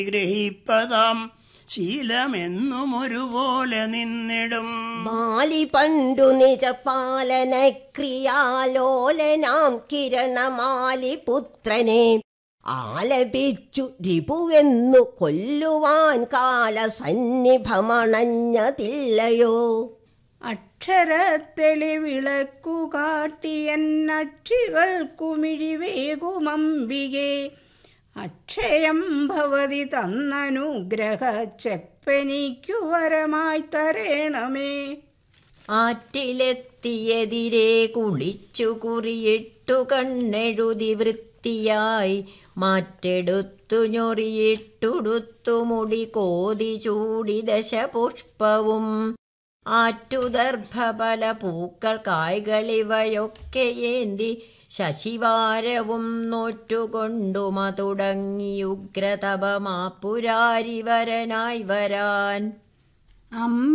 ഗ്രഹിപ്പതാം ശീലമെന്നും ഒരുപോലെ നിന്നിടും ബാലി പണ്ടു നിജ പാലന ക്രിയാലോലനാം കിരണമാലി പുത്രനെ ആലപിച്ചു രിപുവെന്നു കൊല്ലുവാൻ കാലസന്നിഭമണഞ്ഞതില്ലയോ അക്ഷരത്തെളിവിളക്കു കാട്ടിയന്നക്ഷികൾക്കുമിഴിവേകുമംബികെ അക്ഷയം ഭവതി തന്നനുഗ്രഹ ചെപ്പനിക്കു വരമായി തരേണമേ ആറ്റിലെത്തിയെതിരെ കുളിച്ചു കുറിയിട്ടു കണ്ണെഴുതി വൃത്തിയായി മാറ്റെടുത്തു ഞൊറിയിട്ടുടുത്തു മുടി കോതി ചൂടി ദശപുഷ്പവും ആറ്റുദർഭബല പൂക്കൾ കായ്കളിവയൊക്കെ ഏന്തി ശശിവാരവും നോറ്റുകൊണ്ടുമ തുടങ്ങി ഉഗ്രതപമാ പുരാരിവരനായി വരാൻ അം